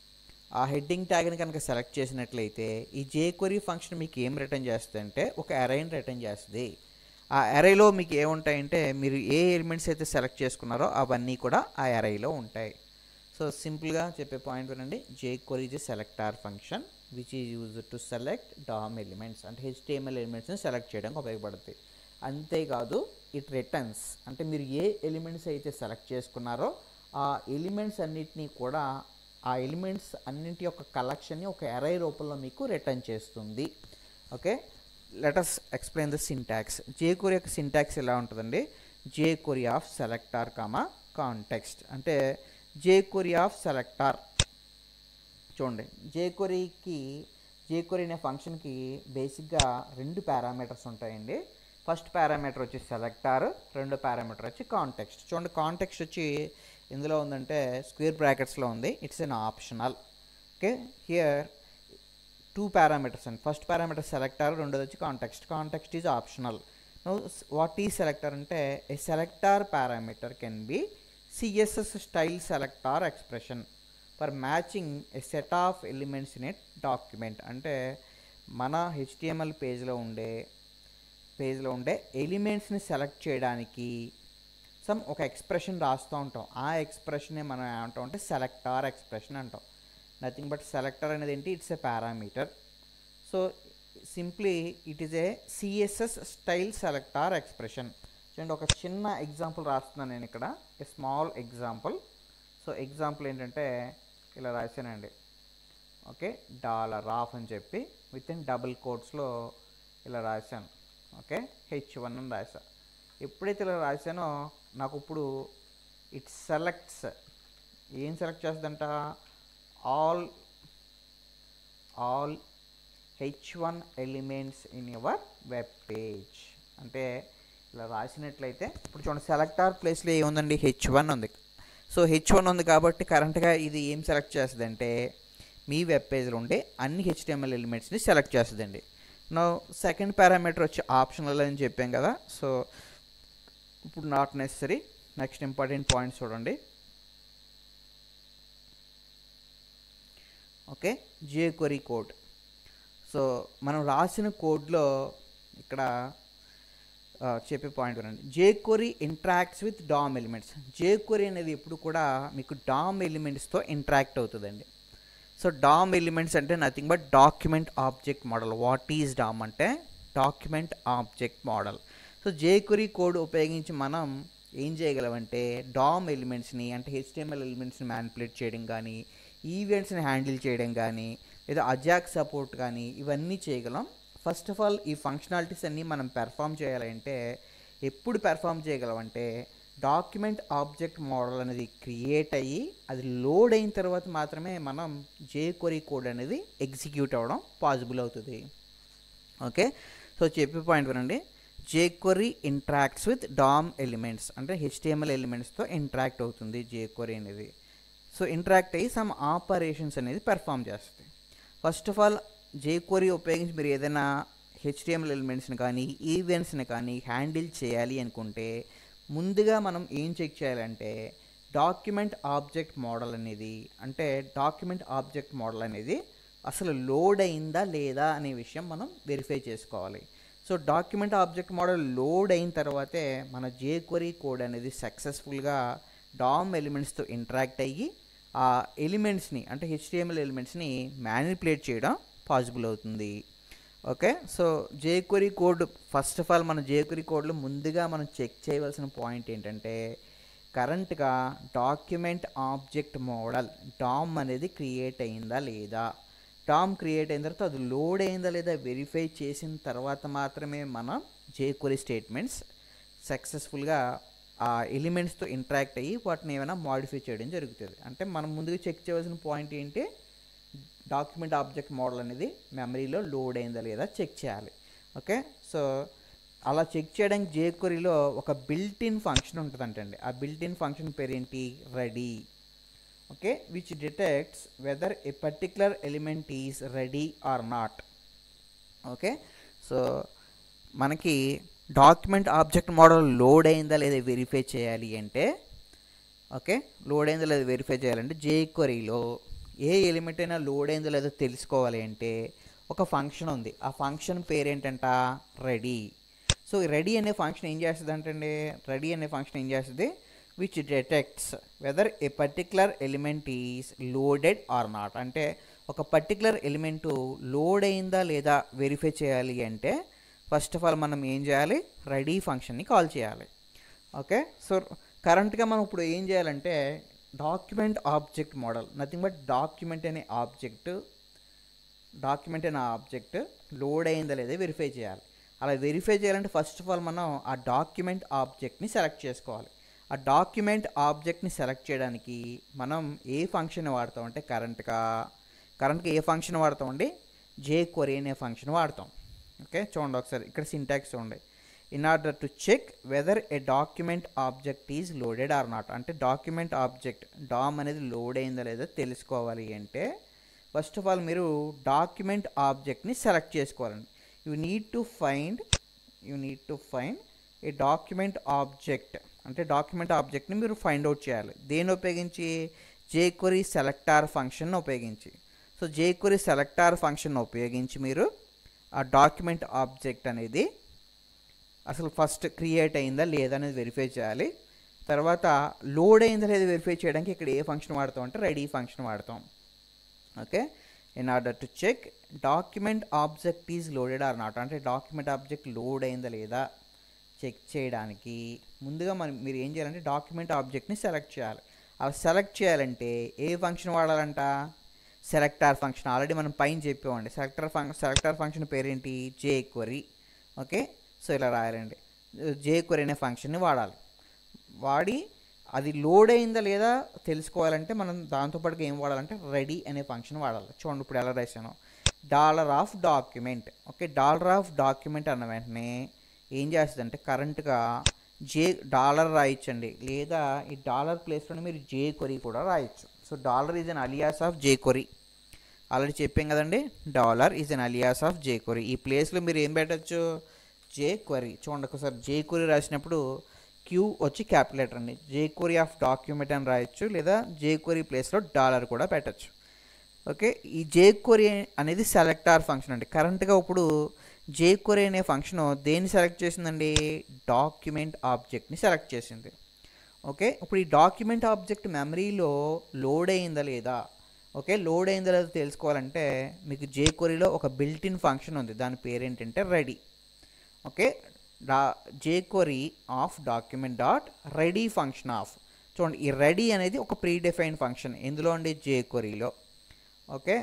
ఆ హెడ్డింగ్ ట్యాగ్ని కనుక సెలెక్ట్ చేసినట్లయితే ఈ జేక్వరీ ఫంక్షన్ మీకు ఏం రిటర్న్ చేస్తుందంటే ఒక అరైని రిటర్న్ చేస్తుంది ఆ అరైలో మీకు ఏముంటాయంటే మీరు ఏ ఎలిమెంట్స్ అయితే సెలెక్ట్ చేసుకున్నారో అవన్నీ కూడా ఆ అరైలో ఉంటాయి సో సింపుల్గా చెప్పే పాయింట్ వినండి jQuery is selector function which is use to select DOM elements అంటే హెచ్టిఎంఎల్ ఎలిమెంట్స్ని సెలెక్ట్ చేయడానికి ఉపయోగపడుతుంది అంతేకాదు ఇట్ రిటర్న్స్ అంటే మీరు ఏ ఎలిమెంట్స్ అయితే సెలెక్ట్ చేసుకున్నారో ఆ ఎలిమెంట్స్ అన్నిటినీ కూడా ఆ ఎలిమెంట్స్ అన్నింటి యొక్క కలెక్షన్ని ఒక ఎరై రూపంలో మీకు రిటర్న్ చేస్తుంది okay let us explain the syntax jQuery యొక్క సింటాక్స్ ఎలా ఉంటుందండి jQuery of selector comma context అంటే జేక్వరీ ఆఫ్ సెలెక్టార్ చూడండి జేక్వరీకి జేక్వరీ అనే ఫంక్షన్కి బేసిక్గా రెండు పారామీటర్స్ ఉంటాయండి ఫస్ట్ పారామీటర్ వచ్చి సెలెక్టార్ రెండో పారామీటర్ వచ్చి కాంటెక్స్ట్ చూడండి కాంటెక్స్ట్ వచ్చి ఇందులో ఉందంటే స్క్వేర్ బ్రాకెట్స్లో ఉంది it's an optional okay here two parameters అండి ఫస్ట్ పారామీటర్ సెలెక్టార్ రెండోది వచ్చి context context is optional no what ఈ సెలెక్టర్ అంటే a selector parameter can be CSS style selector expression for matching a set of elements in a document అంటే మన హెచ్టిఎంఎల్ పేజ్లో ఉండే పేజ్లో ఉండే ఎలిమెంట్స్ని సెలెక్ట్ చేయడానికి సమ్ ఒక ఎక్స్ప్రెషన్ రాస్తూ ఉంటాం ఆ ఎక్స్ప్రెషనే మనం ఏమంటాం అంటే సెలెక్టార్ ఎక్స్ప్రెషన్ అంటాం నథింగ్ బట్ సెలెక్టర్ అనేది ఏంటి it's a parameter so simply it is a CSS style selector expression చూడండి ఒక చిన్న ఎగ్జాంపుల్ రాస్తున్నాను నేను ఇక్కడ a small example so example ఏంటంటే ఇలా రాశానండి ఓకే డాలర్ ఆఫ్ అని చెప్పి విత్ ఇన్ డబుల్ కోట్స్లో ఇలా రాశాను ఓకే హెచ్ వన్ అని రాశా ఎప్పుడైతే ఇలా రాశానో నాకు ఇప్పుడు ఇట్ సెలెక్ట్స్ ఏం సెలెక్ట్ చేస్తుందంట all all H one elements in your web page అంటే ఇలా రాసినట్లయితే ఇప్పుడు చూడండి సెలెక్టార్ ప్లేస్లో ఏముందండి హెచ్ వన్ ఉంది సో హెచ్ వన్ ఉంది కాబట్టి కరెంట్గా ఇది ఏం సెలెక్ట్ చేస్తుందంటే మీ వెబ్ పేజ్లో ఉండే అన్ని హెచ్టిఎంఎల్ ఎలిమెంట్స్ని సెలెక్ట్ చేస్తుందండి నా సెకండ్ పారామీటర్ వచ్చి ఆప్షనల్ అని చెప్పాం కదా సో ఇప్పుడు not necessary next important points చూడండి ఓకే జేక్వరీ కోడ్ సో మనం రాసిన కోడ్లో ఇక్కడ ఆ, చెప్పే పాయింట్ వినండి jQuery interacts with DOM elements jQuery అనేది ఎప్పుడు కూడా మీకు డామ్ ఎలిమెంట్స్తో ఇంట్రాక్ట్ అవుతుందండి సో డామ్ ఎలిమెంట్స్ అంటే nothing but document object model what is DOM అంటే document object model so jQuery code ఉపయోగించి మనం ఏం చేయగలమంటే డామ్ ఎలిమెంట్స్ని అంటే హెచ్టిఎంఎల్ ఎలిమెంట్స్ని మ్యానిపులేట్ చేయడం కానీ ఈవెంట్స్ని హ్యాండిల్ చేయడం కానీ లేదా అజాక్ సపోర్ట్ కానీ ఇవన్నీ చేయగలం ఫస్ట్ ఆఫ్ ఆల్ ఈ ఫంక్షనాలిటీస్ అన్నీ మనం పెర్ఫామ్ చేయాలంటే ఎప్పుడు పెర్ఫామ్ చేయగలమంటే డాక్యుమెంట్ ఆబ్జెక్ట్ మోడల్ అనేది క్రియేట్ అయ్యి అది లోడ్ అయిన తర్వాత మాత్రమే మనం జేక్వరీ కోడ్ అనేది ఎగ్జిక్యూట్ అవ్వడం పాసిబుల్ అవుతుంది ఓకే సో చెప్పే పాయింట్ వినండి jQuery interacts with DOM elements అంటే హెచ్టిఎంఎల్ ఎలిమెంట్స్తో ఇంట్రాక్ట్ అవుతుంది జేక్వరీ అనేది సో ఇంట్రాక్ట్ అయ్యి సమ్ ఆపరేషన్స్ అనేది పెర్ఫామ్ చేస్తుంది ఫస్ట్ ఆఫ్ ఆల్ జేక్వరీ ఉపయోగించి మీరు ఏదైనా హెచ్టిఎంఎల్ ఎలిమెంట్స్ని కానీ ఈవెంట్స్ని కానీ హ్యాండిల్ చేయాలి అనుకుంటే ముందుగా మనం ఏం చెక్ చేయాలంటే డాక్యుమెంట్ ఆబ్జెక్ట్ మోడల్ అనేది అంటే డాక్యుమెంట్ ఆబ్జెక్ట్ మోడల్ అనేది అసలు లోడ్ అయిందా లేదా అనే విషయం మనం వెరిఫై చేసుకోవాలి so document object model load అయిన తర్వాతే మన జేక్వరీ కోడ్ అనేది సక్సెస్ఫుల్గా డామ్ ఎలిమెంట్స్తో ఇంటరాక్ట్ అయ్యి ఆ ఎలిమెంట్స్ని అంటే హెచ్డిఎంఎల్ ఎలిమెంట్స్ని మ్యానిపులేట్ చేయడం పాసిబుల్ అవుతుంది okay so jQuery code first of all మన జేక్వరీ కోడ్లో ముందుగా మనం చెక్ చేయవలసిన పాయింట్ ఏంటంటే కరెంట్గా డాక్యుమెంట్ ఆబ్జెక్ట్ మోడల్ డామ్ అనేది క్రియేట్ అయిందా లేదా డామ్ క్రియేట్ అయిన తర్వాత అది లోడ్ అయిందా లేదా వెరిఫై చేసిన తర్వాత మాత్రమే మనం జేక్వరీ స్టేట్మెంట్స్ సక్సెస్ఫుల్గా ఆ ఎలిమెంట్స్తో ఇంటరాక్ట్ అయ్యి వాటిని ఏమైనా మాడిఫై చేయడం జరుగుతుంది అంటే మనం ముందుగా చెక్ చేయవలసిన పాయింట్ ఏంటి డాక్యుమెంట్ ఆబ్జెక్ట్ మోడల్ అనేది మెమరీలో లోడ్ అయిందా లేదా చెక్ చేయాలి ఓకే సో అలా చెక్ చేయడానికి జేక్వరీలో ఒక బిల్ట్ ఇన్ ఫంక్షన్ ఉంటుందంటండి ఆ బిల్ట్ ఇన్ ఫంక్షన్ పేరు ఏంటి ready okay which detects whether a particular element is ready or not okay so మనకి డాక్యుమెంట్ ఆబ్జెక్ట్ మోడల్ లోడ్ అయిందా లేదా వెరిఫై చేయాలి అంటే ఓకే లోడ్ అయిందో లేదో వెరిఫై చేయాలంటే జేక్వరీలో ఏ ఎలిమెంట్ అయినా లోడ్ అయిందో లేదో తెలుసుకోవాలి అంటే ఒక ఫంక్షన్ ఉంది ఆ ఫంక్షన్ పేరు ఏంటంట రెడీ సో రెడీ అనే ఫంక్షన్ ఏం చేస్తుంది అంటే రెడీ అనే ఫంక్షన్ ఏం చేస్తుంది which detects whether a particular element is loaded or not అంటే ఒక పర్టికులర్ ఎలిమెంట్ లోడ్ అయిందా లేదా వెరిఫై చేయాలి అంటే ఫస్ట్ ఆఫ్ ఆల్ మనం ఏం చేయాలి రెడీ ఫంక్షన్ని కాల్ చేయాలి ఓకే సో కరెంట్గా మనం ఇప్పుడు ఏం చేయాలంటే document object model nothing but document అనే ఆబ్జెక్ట్ డాక్యుమెంట్ అనే ఆబ్జెక్ట్ లోడ్ అయిందా లేదా వెరిఫై చేయాలి అలా వెరిఫై చేయాలంటే ఫస్ట్ ఆఫ్ ఆల్ మనం ఆ డాక్యుమెంట్ ఆబ్జెక్ట్ని సెలెక్ట్ చేసుకోవాలి ఆ డాక్యుమెంట్ ఆబ్జెక్ట్ని సెలెక్ట్ చేయడానికి మనం ఏ ఫంక్షన్ వాడతాం అంటే కరెంట్గా కరెంట్గా ఏ ఫంక్షన్ వాడతామండి జే క్వరీ అనే ఫంక్షన్ వాడతాం ఓకే చూడండి ఒకసారి ఇక్కడ సింటాక్స్ చూడండి in order to check whether a document object is loaded or not అంటే డాక్యుమెంట్ ఆబ్జెక్ట్ డామ్ అనేది లోడ్ అయిందా లేదో తెలుసుకోవాలి అంటే ఫస్ట్ ఆఫ్ ఆల్ మీరు డాక్యుమెంట్ ఆబ్జెక్ట్ని సెలెక్ట్ చేసుకోవాలండి you need to find you need to find a document object అంటే డాక్యుమెంట్ ఆబ్జెక్ట్ని మీరు ఫైండ్ అవుట్ చేయాలి దేని ఉపయోగించి జేక్వరీ సెలెక్టార్ ఫంక్షన్ ఉపయోగించి సో జేక్వరీ సెలెక్టార్ ఫంక్షన్ ఉపయోగించి మీరు ఆ డాక్యుమెంట్ ఆబ్జెక్ట్ అనేది అసలు ఫస్ట్ క్రియేట్ అయిందా లేదా అనేది వెరిఫై చేయాలి తర్వాత లోడ్ అయిందా లేదా వెరిఫై చేయడానికి ఇక్కడ ఏ ఫంక్షన్ వాడతాం అంటే రెడీ ఫంక్షన్ వాడతాం okay in order to check document object is loaded or not అంటే డాక్యుమెంట్ ఆబ్జెక్ట్ లోడ్ అయిందా లేదా చెక్ చేయడానికి ముందుగా మనం మీరు ఏం చేయాలంటే డాక్యుమెంట్ ఆబ్జెక్ట్ని సెలెక్ట్ చేయాలి అలా సెలెక్ట్ చేయాలంటే ఏ ఫంక్షన్ వాడాలంట సెలెక్టార్ ఫంక్షన్ ఆల్రెడీ మనం పైన చెప్పామండి సెలెక్టర్ ఫంక్షన్ సెలెక్టార్ ఫంక్షన్ పేరేంటి జే క్వరీ ఓకే సో ఇలా రాయాలండి జే క్వరీ అనే ఫంక్షన్ని వాడాలి వాడి అది లోడ్ అయిందా లేదా తెలుసుకోవాలంటే మనం దాంతోపాటుగా ఏం వాడాలంటే రెడీ అనే ఫంక్షన్ వాడాలి చూడండి ఇప్పుడు ఎలా రాశాను dollar of document okay dollar of document అన్న వెంటనే ఏం చేస్తుందంటే కరెంట్గా జే డాలర్ రాయొచ్చండి లేదా ఈ డాలర్ ప్లేస్లో మీరు జే కొరి కూడా రాయొచ్చు so dollar is an alias of jQuery already చెప్పాం కదండి dollar is an alias of jQuery ఈ ప్లేస్లో మీరు ఏం పెట్టచ్చు జే క్వరీ చూడండి ఒకసారి జే క్వరీ రాసినప్పుడు క్యూ వచ్చి క్యాపిలేటర్ అండి జే క్వరీ ఆఫ్ డాక్యుమెంట్ అని రాయొచ్చు లేదా జే క్వరీ ప్లేస్లో డాలర్ కూడా పెట్టచ్చు ఓకే ఈ జే క్వరీ అనేది సెలెక్టార్ ఫంక్షన్ అండి కరెంట్గా ఇప్పుడు జే క్వరీ అనే ఫంక్షన్ దేన్ని సెలెక్ట్ చేసిందండి డాక్యుమెంట్ ఆబ్జెక్ట్ని సెలెక్ట్ చేసింది ఓకే ఇప్పుడు ఈ డాక్యుమెంట్ ఆబ్జెక్ట్ మెమరీలో లోడ్ అయిందా లేదా ఓకే లోడ్ అయిందా లేదా తెలుసుకోవాలంటే మీకు జే క్వరీలో ఒక బిల్ట్ ఇన్ ఫంక్షన్ ఉంది దాని పేరు ఏంటంటే ready okay the jQuery of document dot ready function of చూడండి ఈ రెడీ అనేది ఒక ప్రీ డిఫైన్ ఫంక్షన్ ఎందులో అండి జే క్వరీలో ఓకే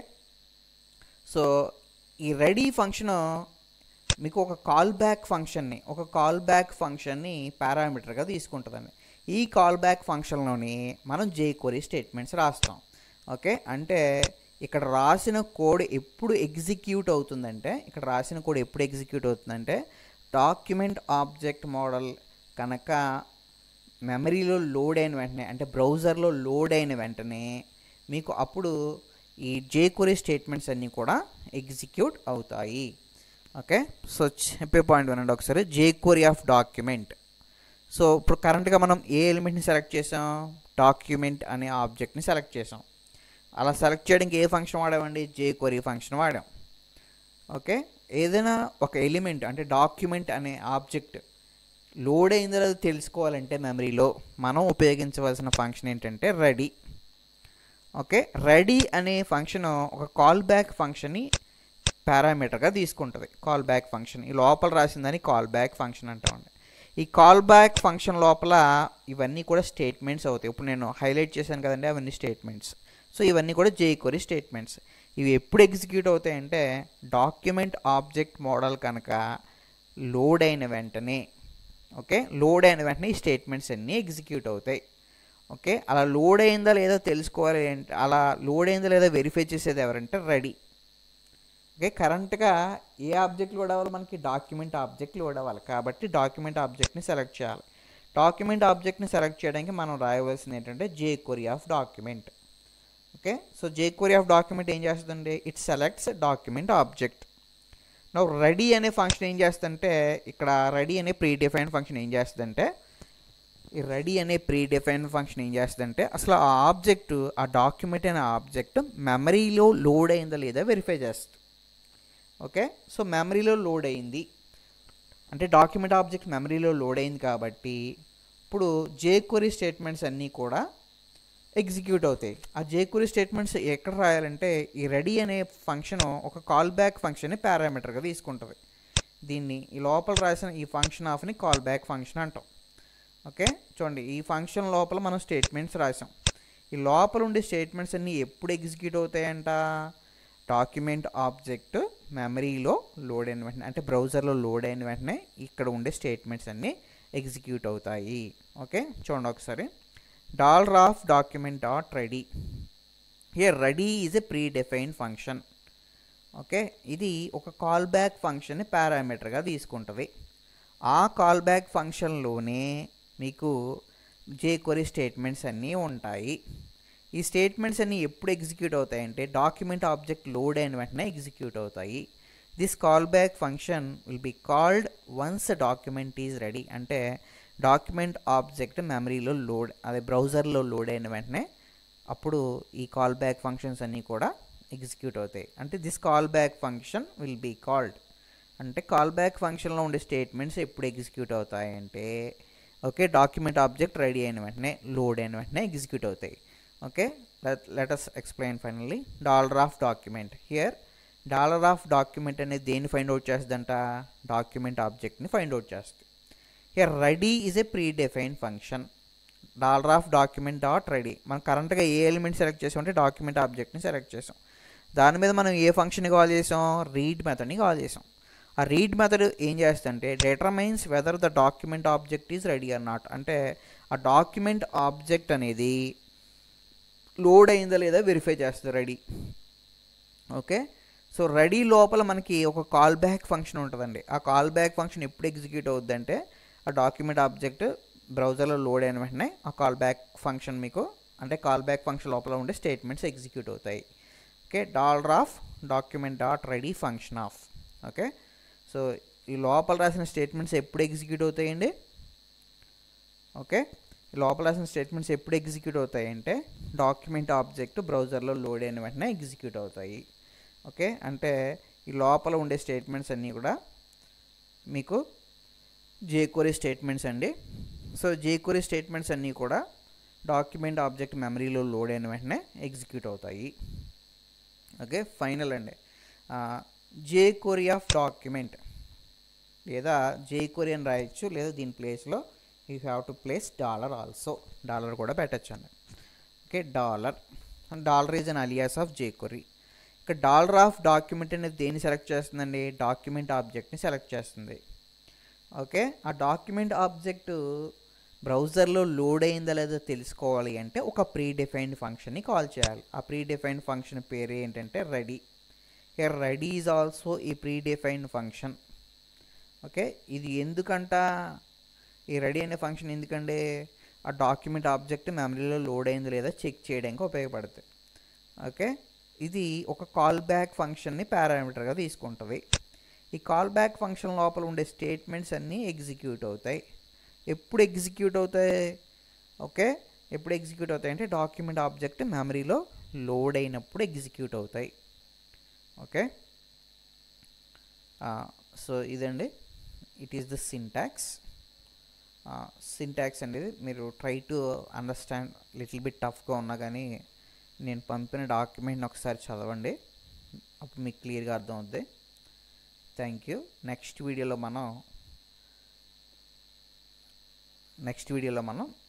సో ఈ రెడీ ఫంక్షన్ మీకు ఒక కాల్ బ్యాక్ ఫంక్షన్ని ఒక కాల్ బ్యాక్ ఫంక్షన్ని పారామీటర్గా తీసుకుంటుందండి ఈ కాల్ బ్యాక్ ఫంక్షన్లోని మనం జే క్వరీ స్టేట్మెంట్స్ రాస్తాం ఓకే అంటే ఇక్కడ రాసిన కోడ్ ఎప్పుడు ఎగ్జిక్యూట్ అవుతుందంటే ఇక్కడ రాసిన కోడ్ ఎప్పుడు ఎగ్జిక్యూట్ అవుతుందంటే డాక్యుమెంట్ ఆబ్జెక్ట్ మోడల్ కనుక మెమరీలో లోడ్ అయిన వెంటనే అంటే బ్రౌజర్లో లోడ్ అయిన వెంటనే మీకు అప్పుడు ఈ జేక్వరీ స్టేట్మెంట్స్ అన్నీ కూడా ఎగ్జిక్యూట్ అవుతాయి ఓకే సో చెప్పే పాయింట్ వినండి ఒకసారి జేక్వరీ ఆఫ్ డాక్యుమెంట్ సో ఇప్పుడు కరెంట్గా మనం ఏ ఎలిమెంట్ని సెలెక్ట్ చేసాం డాక్యుమెంట్ అనే ఆబ్జెక్ట్ని సెలెక్ట్ చేసాం అలా సెలెక్ట్ చేయడానికి ఏ ఫంక్షన్ వాడామండి జేక్వరీ ఫంక్షన్ వాడాం ఓకే ఏదైనా ఒక ఎలిమెంట్ అంటే డాక్యుమెంట్ అనే ఆబ్జెక్ట్ లోడ్ అయిందో లేదో తెలుసుకోవాలంటే మెమరీలో మనం ఉపయోగించవలసిన ఫంక్షన్ ఏంటంటే రెడీ ఓకే రెడీ అనే ఫంక్షన్ ఒక కాల్ బ్యాక్ ఫంక్షన్ని పారామీటర్గా తీసుకుంటుంది కాల్ బ్యాక్ ఫంక్షన్ ఈ లోపల రాసిందని కాల్ బ్యాక్ ఫంక్షన్ అంటామండి ఈ కాల్ బ్యాక్ ఫంక్షన్ లోపల ఇవన్నీ కూడా స్టేట్మెంట్స్ అవుతాయి ఇప్పుడు నేను హైలైట్ చేశాను కదండి అవన్నీ స్టేట్మెంట్స్ సో ఇవన్నీ కూడా జేక్వరీ స్టేట్మెంట్స్ ఇవి ఎప్పుడు ఎగ్జిక్యూట్ అవుతాయంటే డాక్యుమెంట్ ఆబ్జెక్ట్ మోడల్ కనుక లోడ్ అయిన వెంటనే ఓకే లోడ్ అయిన వెంటనే ఈ స్టేట్మెంట్స్ అన్నీ ఎగ్జిక్యూట్ అవుతాయి ఓకే అలా లోడ్ అయిందా లేదా తెలుసుకోవాలి అంటే అలా లోడ్ అయిందా లేదా వెరిఫై చేసేది ఎవరంటే రెడీ ఓకే కరెంట్గా ఏ ఆబ్జెక్ట్ లోడ్ అవ్వాలి మనకి డాక్యుమెంట్ ఆబ్జెక్ట్ లోడ్ అవ్వాలి కాబట్టి డాక్యుమెంట్ ఆబ్జెక్ట్ని సెలెక్ట్ చేయాలి డాక్యుమెంట్ ఆబ్జెక్ట్ని సెలెక్ట్ చేయడానికి మనం రాయవలసింది ఏంటంటే jQuery of document okay so jQuery of document ఏం చేస్తుందండి it selects document object no ready అనే ఫంక్షన్ ఏం చేస్తుందంటే ఇక్కడ రెడీ అనే ప్రీ డిఫైన్ ఫంక్షన్ ఏం చేస్తుందంటే ఈ రెడీ అనే ప్రీ డిఫైన్ ఫంక్షన్ ఏం చేస్తుందంటే అసలు ఆ ఆబ్జెక్ట్ ఆ డాక్యుమెంట్ అనే ఆబ్జెక్ట్ మెమరీలో లోడ్ అయిందా లేదా వెరిఫై చేస్తుంది ఓకే సో మెమరీలో లోడ్ అయింది అంటే డాక్యుమెంట్ ఆబ్జెక్ట్ మెమరీలో లోడ్ అయింది కాబట్టి ఇప్పుడు జేక్వరీ స్టేట్మెంట్స్ అన్నీ కూడా ఎగ్జిక్యూట్ అవుతాయి ఆ జేక్వరీ స్టేట్మెంట్స్ ఎక్కడ రాయాలంటే ఈ రెడీ అనే ఫంక్షన్ ఒక కాల్ బ్యాక్ ఫంక్షన్ని పారామీటర్గా తీసుకుంటుంది దీన్ని ఈ లోపల రాసిన ఈ ఫంక్షన్ ఆఫ్ని కాల్ బ్యాక్ ఫంక్షన్ అంటాం ఓకే చూడండి ఈ ఫంక్షన్ లోపల మనం స్టేట్మెంట్స్ రాసాం ఈ లోపల ఉండే స్టేట్మెంట్స్ అన్నీ ఎప్పుడు ఎగ్జిక్యూట్ అవుతాయంట డాక్యుమెంట్ ఆబ్జెక్ట్ మెమరీలో లోడ్ అయిన వెంటనే అంటే బ్రౌజర్లో లోడ్ అయిన వెంటనే ఇక్కడ ఉండే స్టేట్మెంట్స్ అన్నీ ఎగ్జిక్యూట్ అవుతాయి ఓకే చూడండి ఒకసారి dollar of document dot ready here ready is a predefined function okay ఇది ఒక కాల్ బ్యాక్ ఫంక్షన్ని పారామీటర్గా తీసుకుంటుంది ఆ కాల్ బ్యాక్ ఫంక్షన్లోనే మీకు జేక్వరీ స్టేట్మెంట్స్ అన్నీ ఉంటాయి ఈ స్టేట్మెంట్స్ అన్నీ ఎప్పుడు ఎగ్జిక్యూట్ అవుతాయంటే డాక్యుమెంట్ ఆబ్జెక్ట్ లోడ్ అయిన వెంటనే ఎగ్జిక్యూట్ అవుతాయి this call back function will be called once document is ready అంటే డాక్యుమెంట్ ఆబ్జెక్ట్ మెమరీలో లోడ్ అదే బ్రౌజర్లో లోడ్ అయిన వెంటనే అప్పుడు ఈ కాల్ బ్యాక్ ఫంక్షన్స్ అన్నీ కూడా ఎగ్జిక్యూట్ అవుతాయి అంటే this call back function will be called అంటే కాల్ బ్యాక్ ఫంక్షన్లో ఉండే స్టేట్మెంట్స్ ఎప్పుడు ఎగ్జిక్యూట్ అవుతాయి అంటే ఓకే డాక్యుమెంట్ ఆబ్జెక్ట్ రెడీ అయిన వెంటనే లోడ్ అయిన వెంటనే ఎగ్జిక్యూట్ అవుతాయి okay let us explain finally dollar of document here dollar of document అనేది దేన్ని ఫైండ్ అవుట్ చేస్తుందంట డాక్యుమెంట్ ఆబ్జెక్ట్ని ఫైండ్ అవుట్ చేస్తుంది here ready is a predefine function dollar of document dot ready మనం కరెంట్గా ఏ ఎలిమెంట్ సెలెక్ట్ చేసామంటే డాక్యుమెంట్ ఆబ్జెక్ట్ని సెలెక్ట్ చేసాం దాని మీద మనం ఏ ఫంక్షన్ని కాల్ చేసాం రీడ్ మెథడ్ని కాల్ చేసాం ఆ రీడ్ మెథడ్ ఏం చేస్తుందంటే determines whether the document object is ready or not అంటే ఆ డాక్యుమెంట్ ఆబ్జెక్ట్ అనేది లోడ్ అయిందా లేదా వెరిఫై చేస్తుంది రెడీ ఓకే సో రెడీ లోపల మనకి ఒక కాల్ బ్యాక్ ఫంక్షన్ ఉంటుందండి ఆ కాల్ బ్యాక్ ఫంక్షన్ ఎప్పుడు ఎగ్జిక్యూట్ అవుద్దంటే ఆ డాక్యుమెంట్ ఆబ్జెక్ట్ బ్రౌజర్లో లోడ్ అయిన వెంటనే ఆ కాల్ బ్యాక్ ఫంక్షన్ మీకు అంటే కాల్ బ్యాక్ ఫంక్షన్ లోపల ఉండే స్టేట్మెంట్స్ ఎగ్జిక్యూట్ అవుతాయి okay dollar of document dot ready function of okay so ఈ లోపల రాసిన స్టేట్మెంట్స్ ఎప్పుడు ఎగ్జిక్యూట్ అవుతాయండి ఓకే ఈ లోపల రాసిన స్టేట్మెంట్స్ ఎప్పుడు ఎగ్జిక్యూట్ అవుతాయి అంటే డాక్యుమెంట్ ఆబ్జెక్ట్ బ్రౌజర్లో లోడ్ అయిన వెంటనే ఎగ్జిక్యూట్ అవుతాయి ఓకే అంటే ఈ లోపల ఉండే స్టేట్మెంట్స్ అన్నీ కూడా మీకు జేక్వరీ స్టేట్మెంట్స్ అండి సో జేక్వరీ స్టేట్మెంట్స్ అన్నీ కూడా డాక్యుమెంట్ ఆబ్జెక్ట్ మెమరీలో లోడ్ అయిన వెంటనే ఎగ్జిక్యూట్ అవుతాయి ఓకే ఫైనల్ అండి జేక్వరీ ఆఫ్ డాక్యుమెంట్ లేదా జేక్వరీ అని రాయొచ్చు లేదా దీని ప్లేస్లో you have to place dollar also dollar కూడా పెట్టచ్చు అండి okay dollar dollar is an alias of jQuery ఇక్కడ డాలర్ ఆఫ్ డాక్యుమెంట్ అనేది దేన్ని సెలెక్ట్ చేస్తుందండి డాక్యుమెంట్ ఆబ్జెక్ట్ని సెలెక్ట్ చేస్తుంది ఓకే ఆ డాక్యుమెంట్ ఆబ్జెక్ట్ బ్రౌజర్లో లోడ్ అయిందా లేదో తెలుసుకోవాలి అంటే ఒక ప్రీ డిఫైన్డ్ ఫంక్షన్ని కాల్ చేయాలి ఆ ప్రీ డిఫైన్డ్ ఫంక్షన్ పేరు ఏంటంటే ready here ready is also ఈ ప్రీ డిఫైన్డ్ ఫంక్షన్ ఓకే ఇది ఎందుకంట ఈ రెడీ అనే ఫంక్షన్ ఎందుకంటే ఆ డాక్యుమెంట్ ఆబ్జెక్ట్ మెమరీలో లోడ్ అయింది లేదా చెక్ చేయడానికి ఉపయోగపడుతుంది ఓకే ఇది ఒక కాల్ బ్యాక్ ఫంక్షన్ని పారామీటర్గా తీసుకుంటుంది ఈ కాల్ బ్యాక్ ఫంక్షన్ లోపల ఉండే స్టేట్మెంట్స్ అన్నీ ఎగ్జిక్యూట్ అవుతాయి ఎప్పుడు ఎగ్జిక్యూట్ అవుతాయి ఓకే ఎప్పుడు ఎగ్జిక్యూట్ అవుతాయి అంటే డాక్యుమెంట్ ఆబ్జెక్ట్ మెమరీలో లోడ్ అయినప్పుడు ఎగ్జిక్యూట్ అవుతాయి ఓకే సో ఇదండి it is the syntax syntax అనేది మీరు try to understand little bit టఫ్గా ఉన్నా కానీ నేను పంపిన డాక్యుమెంట్ని ఒకసారి చదవండి అప్పుడు మీకు క్లియర్గా అర్థం అవుద్ది థ్యాంక్ యూ నెక్స్ట్ వీడియోలో మనం నెక్స్ట్ వీడియోలో మనం